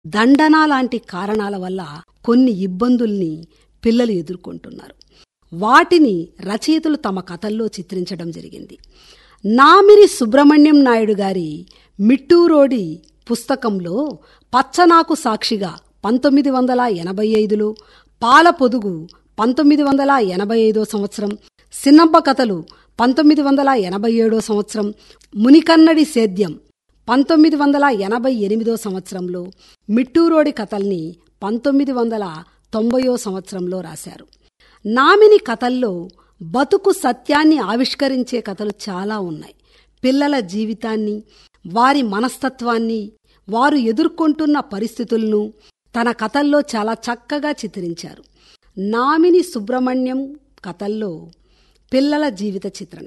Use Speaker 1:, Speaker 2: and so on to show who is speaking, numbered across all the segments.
Speaker 1: దండన లాంటి కారణాల వల్ల కొన్ని ఇబ్బందుల్ని పిల్లలు ఎదుర్కొంటున్నారు వాటిని రచయితలు తమ కథల్లో చిత్రించడం జరిగింది నామిరి సుబ్రహ్మణ్యం నాయుడు గారి మిట్టూరోడి పుస్తకంలో పచ్చనాకు సాక్షిగా పంతొమ్మిది వందల ఎనభై ఐదులో పాల పొదుగు పంతొమ్మిది వందల ఎనభై ఐదో సంవత్సరం సిన్నబ్బ కథలు పంతొమ్మిది వందల ఎనభై ఏడో సంవత్సరం మునికన్నడి సేద్యం పంతొమ్మిది వందల ఎనభై ఎనిమిదో సంవత్సరంలో మిట్టూరోడి కథల్ని పంతొమ్మిది వందల తొంభయో సంవత్సరంలో రాశారు నామిని కథల్లో బతుకు సత్యాన్ని ఆవిష్కరించే కథలు చాలా ఉన్నాయి పిల్లల జీవితాన్ని వారి మనస్తత్వాన్ని వారు ఎదుర్కొంటున్న పరిస్థితులను తన కథల్లో చాలా చక్కగా చిత్రించారు నామిని సుబ్రహ్మణ్యం కథల్లో పిల్లల జీవిత చిత్రణ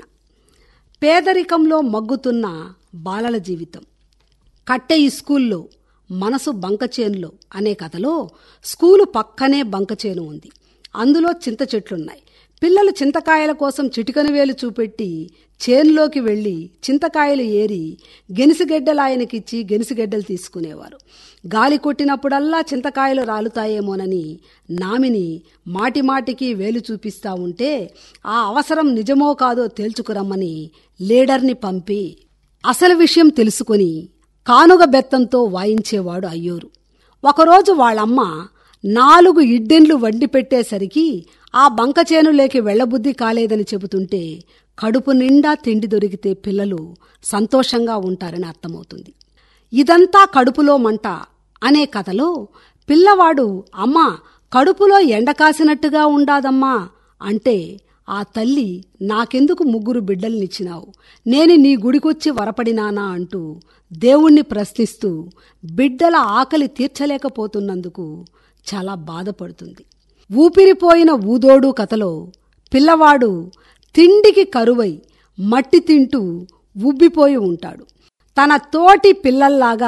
Speaker 1: పేదరికంలో మగ్గుతున్న బాలల జీవితం కట్టె స్కూల్లో మనసు బంకచేనులో అనే కథలో స్కూలు పక్కనే బంకచేను ఉంది అందులో చింత చెట్లున్నాయి పిల్లలు చింతకాయల కోసం చిటికన వేలు చూపెట్టి చేనులోకి వెళ్లి చింతకాయలు ఏరి గెనిసిగెడ్డలాయనకిచ్చి గెనిసిగెడ్డలు తీసుకునేవారు గాలి కొట్టినప్పుడల్లా చింతకాయలు రాలుతాయేమోనని నామిని మాటిమాటికి వేలు చూపిస్తా ఉంటే ఆ అవసరం నిజమో కాదో తేల్చుకురమ్మని లీడర్ని పంపి అసలు విషయం తెలుసుకుని కానుగ బెత్తంతో వాయించేవాడు అయ్యోరు ఒకరోజు వాళ్ళమ్మ నాలుగు ఇడ్డెన్లు వండి పెట్టేసరికి ఆ బంకచేనులేకి వెళ్లబుద్ధి కాలేదని చెబుతుంటే కడుపు నిండా తిండి దొరికితే పిల్లలు సంతోషంగా ఉంటారని అర్థమవుతుంది ఇదంతా కడుపులో మంట అనే కథలో పిల్లవాడు అమ్మా కడుపులో ఎండ కాసినట్టుగా ఉండాదమ్మా అంటే ఆ తల్లి నాకెందుకు ముగ్గురు బిడ్డల్నిచ్చినావు నేను నీ గుడికొచ్చి వరపడినానా అంటూ దేవుణ్ణి ప్రశ్నిస్తూ బిడ్డల ఆకలి తీర్చలేకపోతున్నందుకు చాలా బాధపడుతుంది ఊపిరిపోయిన ఊదోడు కథలో పిల్లవాడు తిండికి కరువై మట్టి తింటూ ఉబ్బిపోయి ఉంటాడు తన తోటి పిల్లల్లాగా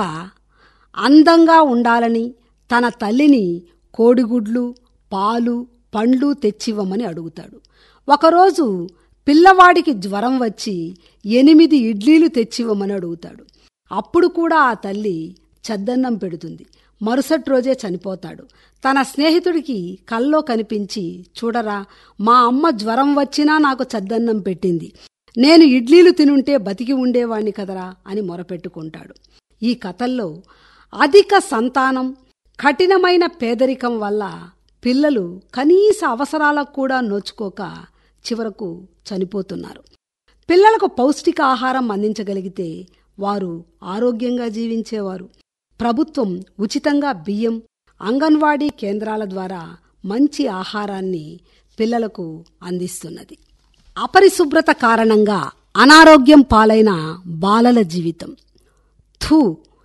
Speaker 1: అందంగా ఉండాలని తన తల్లిని కోడిగుడ్లు పాలు పండ్లు తెచ్చివ్వమని అడుగుతాడు ఒకరోజు పిల్లవాడికి జ్వరం వచ్చి ఎనిమిది ఇడ్లీలు తెచ్చివ్వమని అడుగుతాడు అప్పుడు కూడా ఆ తల్లి చద్దన్నం పెడుతుంది మరుసటి రోజే చనిపోతాడు తన స్నేహితుడికి కల్లో కనిపించి చూడరా మా అమ్మ జ్వరం వచ్చినా నాకు చద్దన్నం పెట్టింది నేను ఇడ్లీలు తినుంటే బతికి ఉండేవాణ్ణి కదరా అని మొరపెట్టుకుంటాడు ఈ కథల్లో అధిక సంతానం కఠినమైన పేదరికం వల్ల పిల్లలు కనీస అవసరాలకు కూడా నోచుకోక చివరకు చనిపోతున్నారు పిల్లలకు పౌష్టిక ఆహారం అందించగలిగితే వారు ఆరోగ్యంగా జీవించేవారు ప్రభుత్వం ఉచితంగా బియ్యం అంగన్వాడీ కేంద్రాల ద్వారా మంచి ఆహారాన్ని పిల్లలకు అందిస్తున్నది అపరిశుభ్రత కారణంగా అనారోగ్యం పాలైన బాలల జీవితం థూ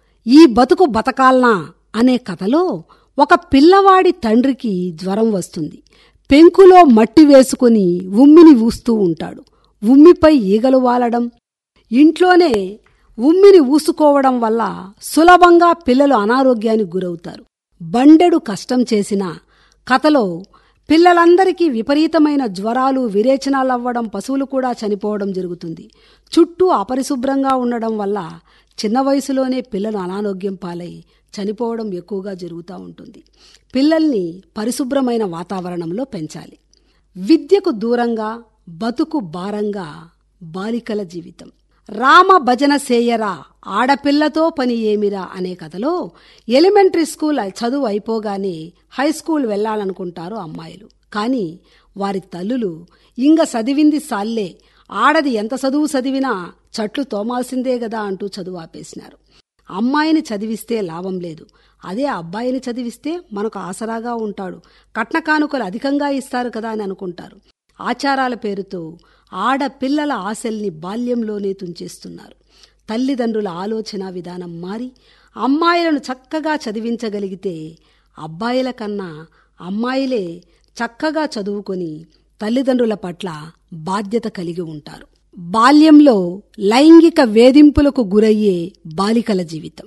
Speaker 1: ఈ బతుకు బతకాల్నా అనే కథలో ఒక పిల్లవాడి తండ్రికి జ్వరం వస్తుంది పెంకులో మట్టి వేసుకుని ఉమ్మిని ఊస్తూ ఉంటాడు ఉమ్మిపై ఈగలు వాలడం ఇంట్లోనే ఉమ్మిని ఊసుకోవడం వల్ల సులభంగా పిల్లలు అనారోగ్యానికి గురవుతారు బండెడు కష్టం చేసిన కథలో పిల్లలందరికీ విపరీతమైన జ్వరాలు విరేచనాలవ్వడం పశువులు కూడా చనిపోవడం జరుగుతుంది చుట్టూ అపరిశుభ్రంగా ఉండడం వల్ల చిన్న వయసులోనే పిల్లలు అనారోగ్యం పాలై చనిపోవడం ఎక్కువగా జరుగుతూ ఉంటుంది పిల్లల్ని పరిశుభ్రమైన వాతావరణంలో పెంచాలి విద్యకు దూరంగా బతుకు భారంగా బాలికల జీవితం రామ భజన సేయరా ఆడపిల్లతో పని ఏమిరా అనే కథలో ఎలిమెంటరీ స్కూల్ చదువు అయిపోగానే హై స్కూల్ వెళ్లాలనుకుంటారు అమ్మాయిలు కానీ వారి తల్లులు ఇంగ చదివింది సాల్లే ఆడది ఎంత చదువు చదివినా చట్లు తోమాల్సిందే గదా అంటూ చదువు ఆపేసినారు అమ్మాయిని చదివిస్తే లాభం లేదు అదే అబ్బాయిని చదివిస్తే మనకు ఆసరాగా ఉంటాడు కట్న కానుకలు అధికంగా ఇస్తారు కదా అని అనుకుంటారు ఆచారాల పేరుతో ఆడపిల్లల ఆశల్ని బాల్యంలోనే తుంచేస్తున్నారు తల్లిదండ్రుల ఆలోచన విధానం మారి అమ్మాయిలను చక్కగా చదివించగలిగితే అబ్బాయిల కన్నా అమ్మాయిలే చక్కగా చదువుకొని తల్లిదండ్రుల పట్ల బాధ్యత కలిగి ఉంటారు బాల్యంలో లైంగిక వేధింపులకు గురయ్యే బాలికల జీవితం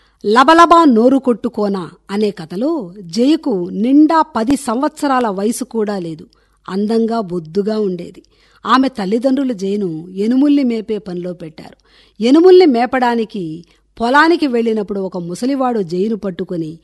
Speaker 1: లబలబా నోరు కొట్టుకోనా అనే కథలో జయకు నిండా పది సంవత్సరాల వయసు కూడా లేదు అందంగా బొద్దుగా ఉండేది ఆమె తల్లిదండ్రులు జయను ఎనుముల్ని మేపే పనిలో పెట్టారు ఎనుముల్ని మేపడానికి పొలానికి వెళ్ళినప్పుడు ఒక ముసలివాడు జైను పట్టుకుని